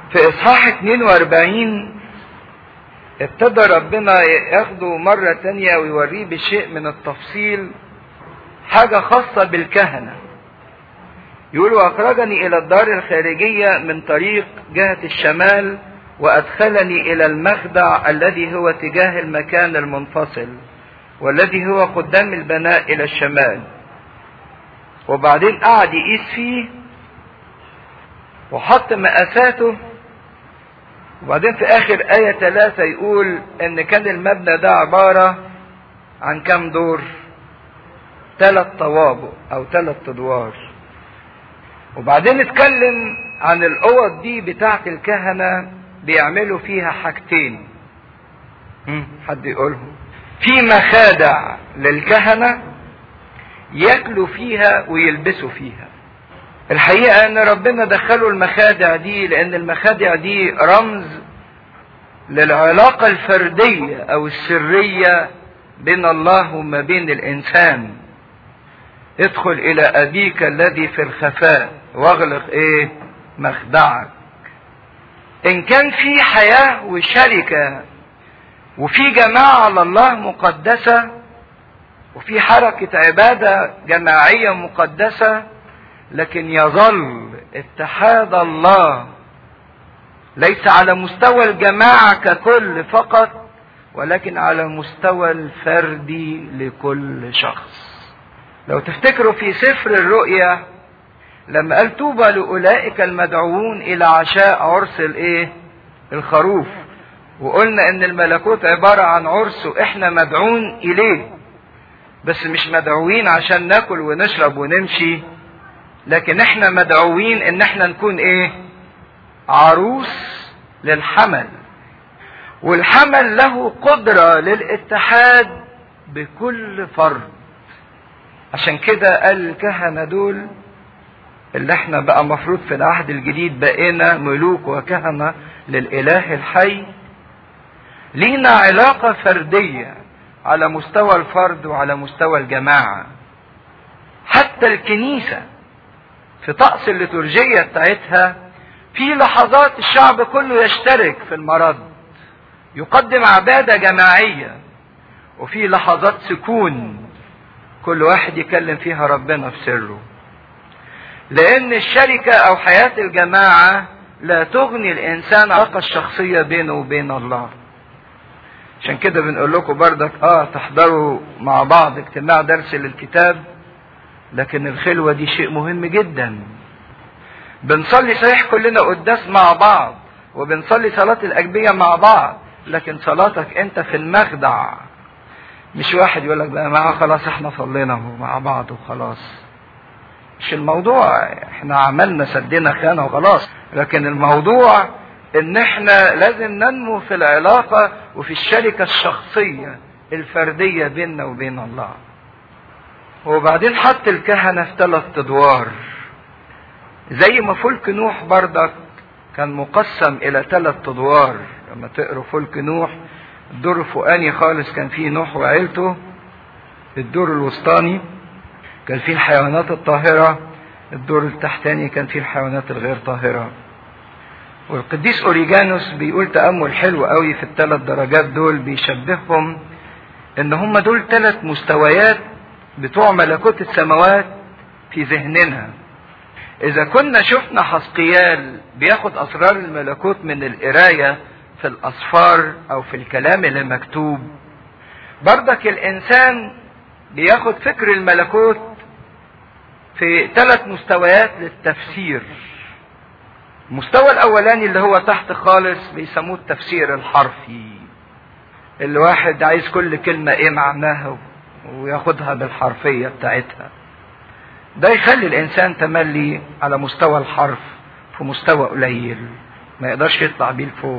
في اصحاح 42 ابتدى ربنا ياخده مرة تانية ويوريه بشيء من التفصيل حاجة خاصة بالكهنة يقول واخرجني الى الدار الخارجية من طريق جهة الشمال وادخلني الى المخدع الذي هو تجاه المكان المنفصل والذي هو قدام البناء الى الشمال وبعدين قعد يقيس فيه وحط مقاساته وبعدين في اخر آية ثلاثة يقول ان كان المبنى ده عبارة عن كم دور ثلاث طوابق او ثلاث ادوار وبعدين اتكلم عن الاوض دي بتاعة الكهنة بيعملوا فيها حاجتين حد يقولهم في مخادع للكهنة ياكلوا فيها ويلبسوا فيها الحقيقة ان ربنا دخلوا المخادع دي لان المخادع دي رمز للعلاقة الفردية او السرية بين الله وما بين الانسان ادخل الى ابيك الذي في الخفاء واغلق ايه مخدعك ان كان في حياة وشركة وفي جماعة على الله مقدسة وفي حركة عبادة جماعية مقدسة لكن يظل اتحاد الله ليس على مستوى الجماعة ككل فقط ولكن على مستوى الفردي لكل شخص لو تفتكروا في سفر الرؤيا لما قال طوبى لاولئك المدعوون الى عشاء عرس الايه الخروف وقلنا ان الملكوت عبارة عن عرس واحنا مدعون اليه بس مش مدعوين عشان ناكل ونشرب ونمشي لكن احنا مدعوين ان احنا نكون ايه عروس للحمل والحمل له قدرة للاتحاد بكل فرد عشان كده قال الكهنة دول اللي احنا بقى مفروض في العهد الجديد بقينا ملوك وكهنة للإله الحي لينا علاقة فردية على مستوى الفرد وعلى مستوى الجماعة حتى الكنيسة في طقس الليتورجية بتاعتها في لحظات الشعب كله يشترك في المرض يقدم عبادة جماعية وفي لحظات سكون كل واحد يكلم فيها ربنا في سره لان الشركة او حياة الجماعة لا تغني الانسان العلاقة الشخصية بينه وبين الله عشان كده بنقول لكم بردك اه تحضروا مع بعض اجتماع درس للكتاب لكن الخلوة دي شيء مهم جدا بنصلي صحيح كلنا قداس مع بعض وبنصلي صلاة الأجبية مع بعض لكن صلاتك انت في المخدع مش واحد يقول لك بقى معاه خلاص احنا صلينا مع بعض وخلاص مش الموضوع احنا عملنا سدينا خانه وخلاص لكن الموضوع ان احنا لازم ننمو في العلاقة وفي الشركة الشخصية الفردية بيننا وبين الله وبعدين حط الكهنة في ثلاث ادوار زي ما فلك نوح بردك كان مقسم الى ثلاث ادوار لما تقروا فلك نوح الدور الفوقاني خالص كان فيه نوح وعيلته الدور الوسطاني كان فيه الحيوانات الطاهرة الدور التحتاني كان فيه الحيوانات الغير طاهرة والقديس اوريجانوس بيقول تأمل حلو قوي في الثلاث درجات دول بيشبههم ان هم دول ثلاث مستويات بتوع ملكوت السماوات في ذهننا اذا كنا شفنا حسقيال بياخد اسرار الملكوت من القرايه في الاسفار او في الكلام اللي مكتوب بردك الانسان بياخد فكر الملكوت في ثلاث مستويات للتفسير المستوى الاولاني اللي هو تحت خالص بيسموه التفسير الحرفي الواحد عايز كل كلمة ايه معناها وياخدها بالحرفية بتاعتها ده يخلي الانسان تملي على مستوى الحرف في مستوى قليل ما يقدرش يطلع بيه لفوق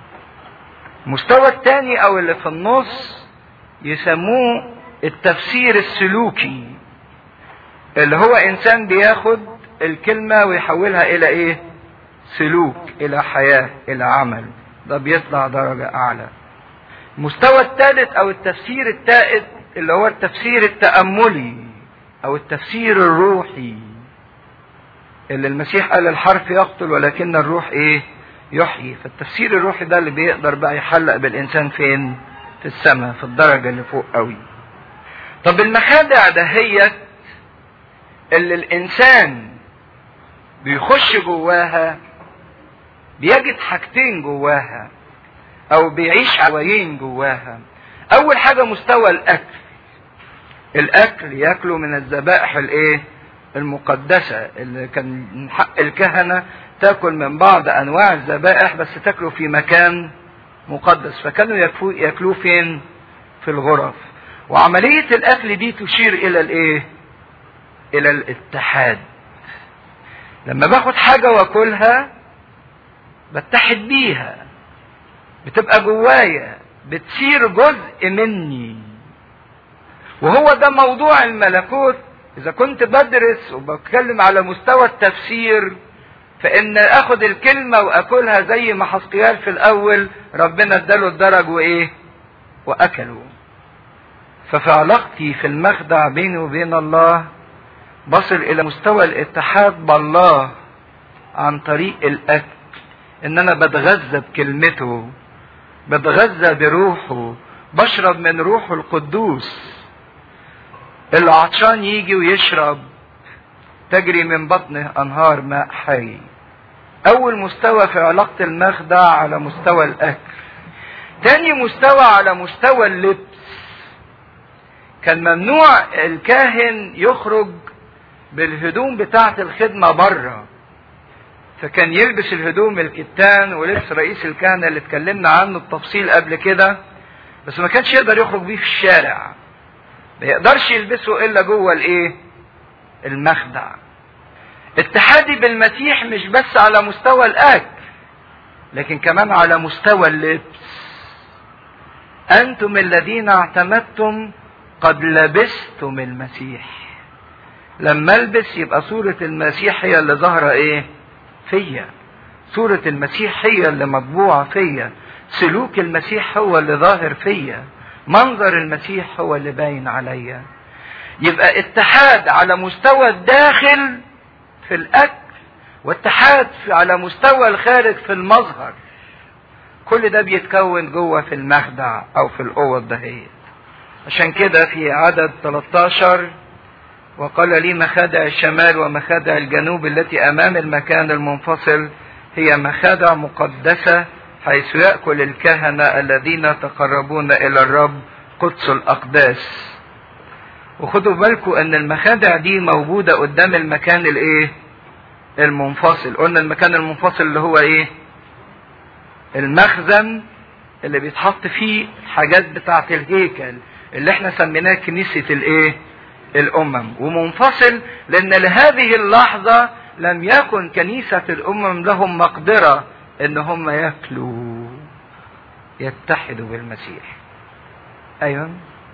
المستوى الثاني او اللي في النص يسموه التفسير السلوكي اللي هو انسان بياخد الكلمة ويحولها الى ايه سلوك الى حياة الى عمل ده بيطلع درجة اعلى المستوى الثالث او التفسير الثالث اللي هو التفسير التأملي او التفسير الروحي اللي المسيح قال الحرف يقتل ولكن الروح ايه يحيي فالتفسير الروحي ده اللي بيقدر بقى يحلق بالانسان فين في السماء في الدرجة اللي فوق قوي طب المخادع دهيت اللي الانسان بيخش جواها بيجد حاجتين جواها او بيعيش عوايين جواها اول حاجة مستوى الاكل الاكل ياكلوا من الذبائح الايه المقدسة اللي كان من حق الكهنة تاكل من بعض انواع الذبائح بس تاكلوا في مكان مقدس فكانوا ياكلوه ياكلوه فين في الغرف وعملية الاكل دي تشير الى الايه الى الاتحاد لما باخد حاجة واكلها بتحد بيها بتبقى جوايا بتصير جزء مني وهو ده موضوع الملكوت اذا كنت بدرس وبتكلم على مستوى التفسير فان اخد الكلمة واكلها زي ما حسقيال في الاول ربنا اداله الدرج وايه واكله ففي علاقتي في المخدع بيني وبين الله بصل الى مستوى الاتحاد بالله عن طريق الاكل ان انا بتغذى بكلمته بتغذى بروحه بشرب من روحه القدوس العطشان يجي ويشرب تجري من بطنه انهار ماء حي اول مستوى في علاقة المخدع على مستوى الاكل تاني مستوى على مستوى اللبس كان ممنوع الكاهن يخرج بالهدوم بتاعة الخدمة بره فكان يلبس الهدوم الكتان ولبس رئيس الكهنة اللي اتكلمنا عنه بتفصيل قبل كده بس ما كانش يقدر يخرج بيه في الشارع ما يقدرش يلبسه الا جوه الايه المخدع اتحادي بالمسيح مش بس على مستوى الاكل لكن كمان على مستوى اللبس انتم الذين اعتمدتم قد لبستم المسيح لما البس يبقى صورة المسيح هي اللي ظاهرة ايه فيا صورة المسيح هي اللي مطبوعة فيا سلوك المسيح هو اللي ظاهر فيا منظر المسيح هو اللي باين عليا يبقى اتحاد على مستوى الداخل في الاكل واتحاد على مستوى الخارج في المظهر كل ده بيتكون جوه في المخدع او في الاوض دهيت عشان كده في عدد 13 وقال لي مخادع الشمال ومخادع الجنوب التي امام المكان المنفصل هي مخادع مقدسه حيث ياكل الكهنه الذين يتقربون الى الرب قدس الاقداس وخدوا بالكم ان المخادع دي موجوده قدام المكان الايه المنفصل قلنا المكان المنفصل اللي هو ايه المخزن اللي بيتحط فيه حاجات بتاعه الهيكل اللي احنا سميناه كنيسه الايه الامم ومنفصل لان لهذه اللحظه لم يكن كنيسه الامم لهم مقدره ان هم ياكلوا يتحدوا بالمسيح ايوه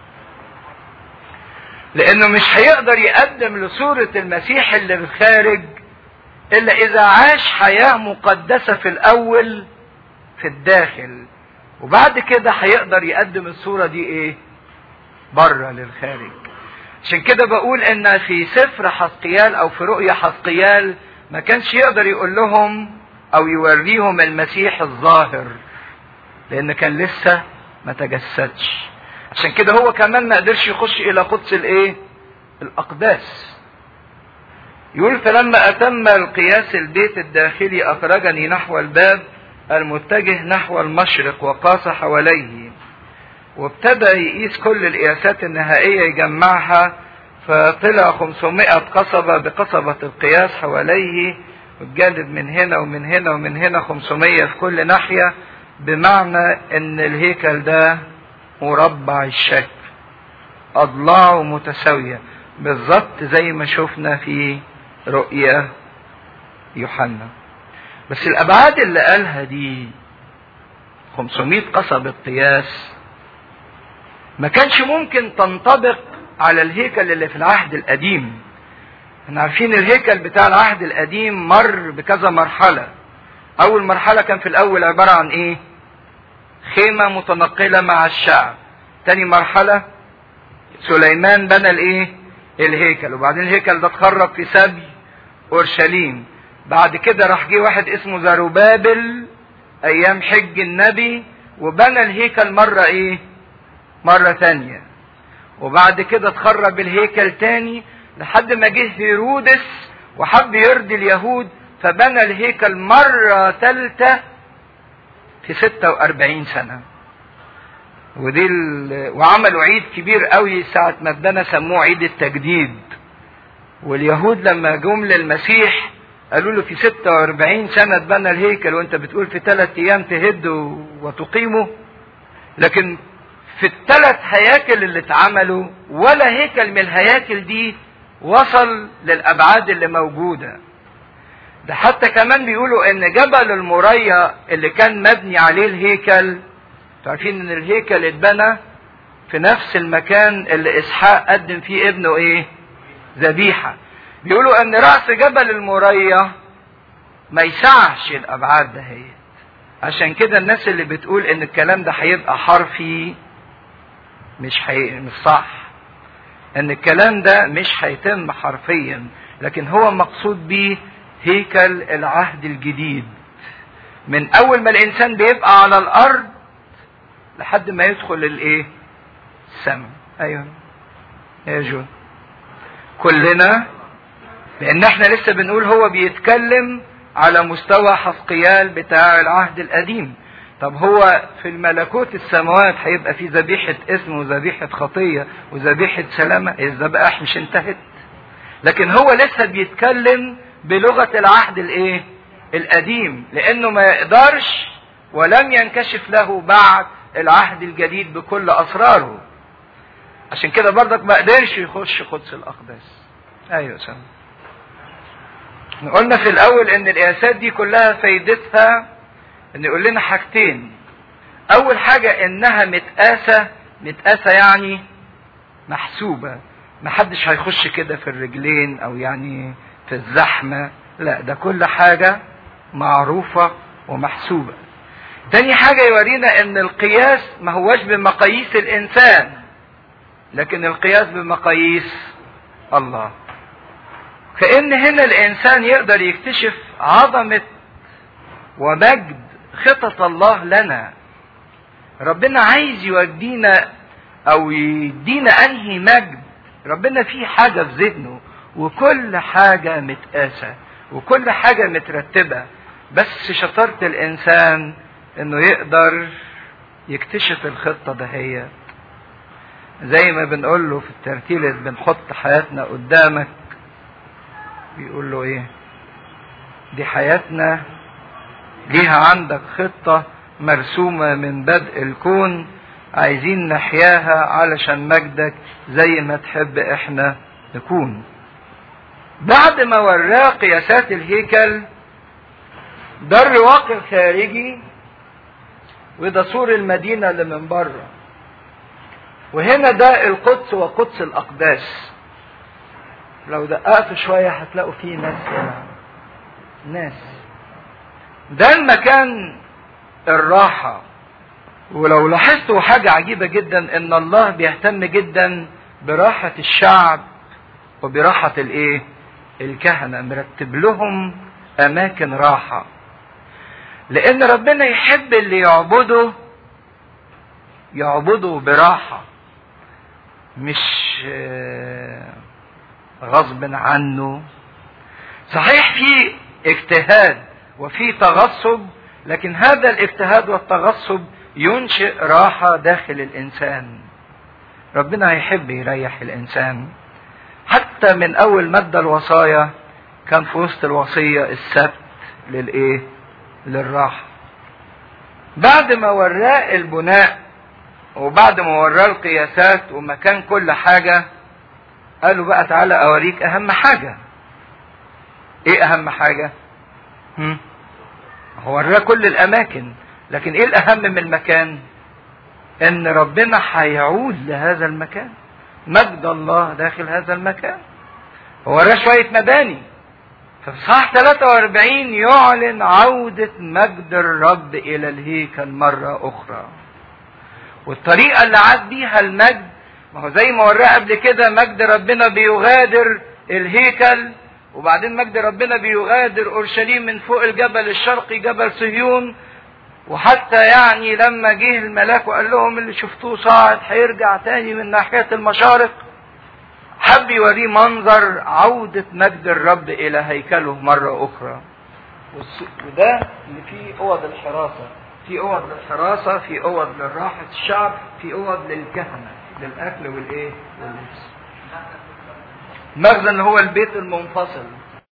لانه مش هيقدر يقدم لصورة المسيح اللي في الخارج الا اذا عاش حياة مقدسة في الاول في الداخل وبعد كده هيقدر يقدم الصورة دي ايه بره للخارج عشان كده بقول ان في سفر حسقيال او في رؤيا حسقيال ما كانش يقدر يقول لهم او يوريهم المسيح الظاهر لان كان لسه ما تجسدش عشان كده هو كمان ما قدرش يخش الى قدس الايه الاقداس يقول فلما اتم القياس البيت الداخلي اخرجني نحو الباب المتجه نحو المشرق وقاس حواليه وابتدى يقيس كل القياسات النهائية يجمعها فطلع 500 قصبة بقصبة القياس حواليه والجانب من هنا ومن هنا ومن هنا 500 في كل ناحية بمعنى ان الهيكل ده مربع الشكل اضلاعه متساوية بالظبط زي ما شفنا في رؤيا يوحنا بس الابعاد اللي قالها دي 500 قصبة قياس ما كانش ممكن تنطبق على الهيكل اللي في العهد القديم احنا عارفين الهيكل بتاع العهد القديم مر بكذا مرحلة اول مرحلة كان في الاول عبارة عن ايه خيمة متنقلة مع الشعب تاني مرحلة سليمان بنى الايه الهيكل وبعدين الهيكل ده اتخرب في سبي اورشليم بعد كده راح جه واحد اسمه زروبابل ايام حج النبي وبنى الهيكل مرة ايه مرة تانية وبعد كده اتخرب الهيكل تاني لحد ما جه هيرودس وحب يرضي اليهود فبنى الهيكل مرة ثالثة في 46 سنة ودي ال... وعملوا عيد كبير قوي ساعة ما اتبنى سموه عيد التجديد واليهود لما جم للمسيح قالوا له في 46 سنة اتبنى الهيكل وانت بتقول في ثلاث ايام تهد وتقيمه لكن في الثلاث هياكل اللي اتعملوا ولا هيكل من الهياكل دي وصل للابعاد اللي موجوده ده حتى كمان بيقولوا ان جبل المريا اللي كان مبني عليه الهيكل عارفين ان الهيكل اتبنى في نفس المكان اللي اسحاق قدم فيه ابنه ايه ذبيحة بيقولوا ان رأس جبل المريا ما يسعش الابعاد دهيت عشان كده الناس اللي بتقول ان الكلام ده هيبقى حرفي مش حقيقي مش صح ان الكلام ده مش هيتم حرفيا لكن هو مقصود بيه هيكل العهد الجديد من اول ما الانسان بيبقى على الارض لحد ما يدخل الايه السماء ايوه يا جون كلنا لان احنا لسه بنقول هو بيتكلم على مستوى حسقيال بتاع العهد القديم طب هو في الملكوت السماوات هيبقى في ذبيحة اسم وذبيحة خطية وذبيحة سلامة الذبائح مش انتهت لكن هو لسه بيتكلم بلغة العهد الايه القديم لانه ما يقدرش ولم ينكشف له بعد العهد الجديد بكل اسراره عشان كده برضك ما قدرش يخش قدس الاقداس ايوه سلام قلنا في الاول ان القياسات دي كلها فايدتها ان يقول لنا حاجتين اول حاجة انها متقاسة متقاسة يعني محسوبة محدش هيخش كده في الرجلين او يعني في الزحمة لا ده كل حاجة معروفة ومحسوبة تاني حاجة يورينا ان القياس ما هوش بمقاييس الانسان لكن القياس بمقاييس الله كأن هنا الانسان يقدر يكتشف عظمة ومجد خطط الله لنا ربنا عايز يودينا او يدينا انهي مجد ربنا فيه حاجة في ذهنه وكل حاجة متقاسة وكل حاجة مترتبة بس شطارة الإنسان إنه يقدر يكتشف الخطة دهيت زي ما بنقول له في الترتيل اللي بنحط حياتنا قدامك بيقول له إيه دي حياتنا ليها عندك خطة مرسومة من بدء الكون عايزين نحياها علشان مجدك زي ما تحب احنا نكون بعد ما وراه قياسات الهيكل ده الرواق الخارجي وده سور المدينة اللي من بره وهنا ده القدس وقدس الأقداس لو دققتوا شوية هتلاقوا فيه ناس هنا ناس ده المكان الراحة ولو لاحظتوا حاجة عجيبة جدا ان الله بيهتم جدا براحة الشعب وبراحة الايه الكهنة مرتب لهم اماكن راحة لان ربنا يحب اللي يعبده يعبده براحة مش غصب عنه صحيح في اجتهاد وفي تغصب لكن هذا الاجتهاد والتغصب ينشئ راحة داخل الإنسان ربنا هيحب يريح الإنسان حتى من أول مادة الوصايا كان في وسط الوصية السبت للإيه؟ للراحة بعد ما وراه البناء وبعد ما وراه القياسات ومكان كل حاجة قالوا بقى تعالى أوريك أهم حاجة إيه أهم حاجة؟ هم؟ هو وراه كل الأماكن لكن ايه الاهم من المكان ان ربنا هيعود لهذا المكان مجد الله داخل هذا المكان هو وراه شوية مباني ففي صح 43 يعلن عودة مجد الرب إلى الهيكل مرة أخرى والطريقة اللي عاد بيها المجد ما هو زي ما وراه قبل كده مجد ربنا بيغادر الهيكل وبعدين مجد ربنا بيغادر أورشليم من فوق الجبل الشرقي جبل صهيون وحتى يعني لما جه الملاك وقال لهم اللي شفتوه صاعد هيرجع تاني من ناحية المشارق حب يوريه منظر عودة مجد الرب إلى هيكله مرة أخرى وده اللي فيه أوض الحراسة في أوض للحراسة في أوض لراحة الشعب في أوض للكهنة للأكل والإيه واللبس المخزن اللي هو البيت المنفصل